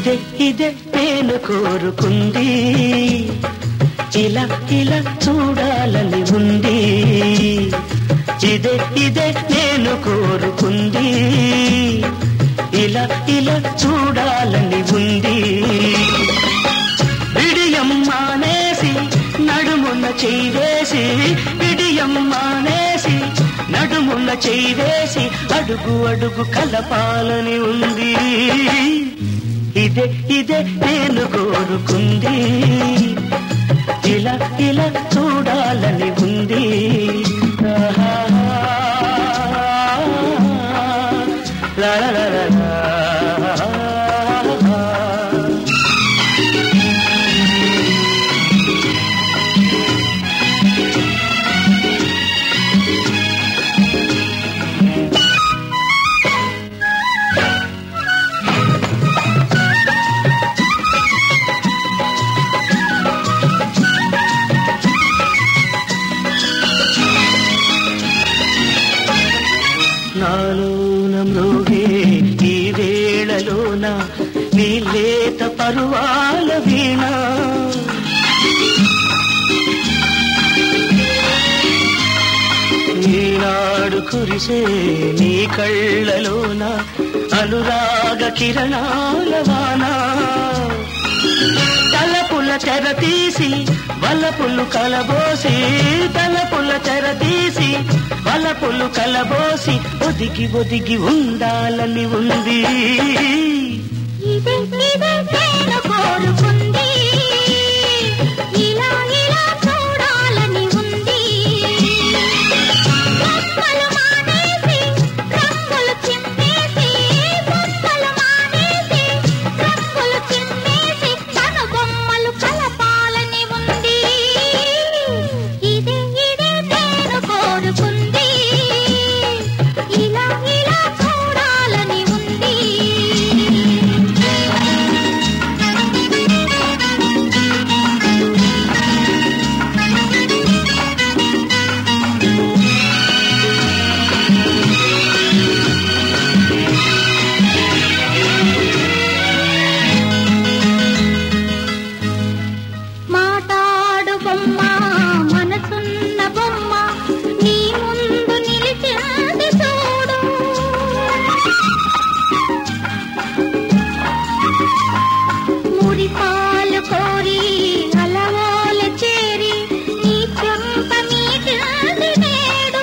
ఇదే ఇదే నేను కోరుకుంది ఇలా ఇలా చూడాలని ఉంది ఇదే ఇదే నేను కోరుకుంది ఇలా ఇలా చూడాలని ఉంది విడియం మానేసి నడుమున చేసి విడియం మానేసి నడుమున చేసి అడుగు అడుగు కలపాలని ఉంది ఇదే ఇదే నేను కోరుకుంది ఇలా ఇలా చూడాలని ఉంది ఆహా. లా లా లా లా లా. నాలోన మృగే ఈ వేళలోన నీ లేత పరువాల వీణ ఈనాడు కురిసే నీ కళ్ళలోన అనురాగ కిరణాల వాన తలపుల తెర తీసి వలపులు కలబోసి తలపుల తెర తీసి వలపులు కలబోసి ఒదిగి ఒదిగి ఉండాలని ఉంది ఇదే ఇదే నేను కోరుకుంది ఇలా ఇలా చూడాలని ఉంది బొమ్మలు మానేసి రంగులు చిందేసి బొమ్మలు మానేసి రంగులు చిందేసి తన బొమ్మలు కలపాలని ఉంది ఇదే ఇదే నేను కోరుకుంది ఇలా ఇలా చూడాలని ఉంది మాటాడు బొమ్మ మనసున్న బొమ్మ నీ ముందు నిలిచింది చూడు ముడి పాలు కోరి అలవోల చేరి నీ చెంప మీటింది నేడు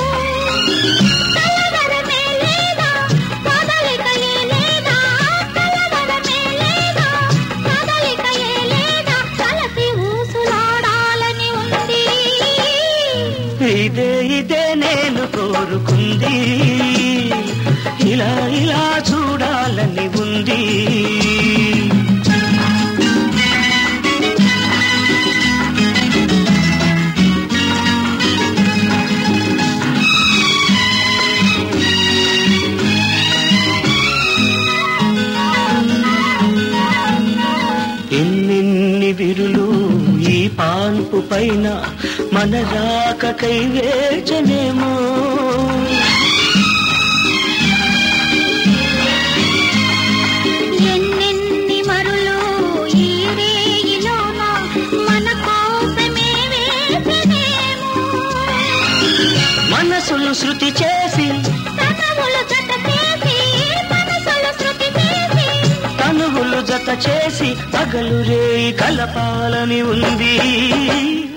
కలవరమే లేదా కదలికయే లేదా కలవరమే లేదా కదలికయే లేదా కలసి ఊసులాడాలని ఉంది ఇదే ఇదే నేను కోరుకుంది ఇలా ఇలా చూడాలని ఉంది ఎన్నెన్ని విరులు ఈ పాన్పు పైన మన రాకకై వేచనేమో ఎన్నెన్ని మరులు ఈ రేయిలోన మన కోసమే వేసనేమో మనసులు శృతి చేసి తనములు జత చేసి మనసులు శృతి చేసి తనువులు జత చేసి పగలు రేయి కలపాలని ఉంది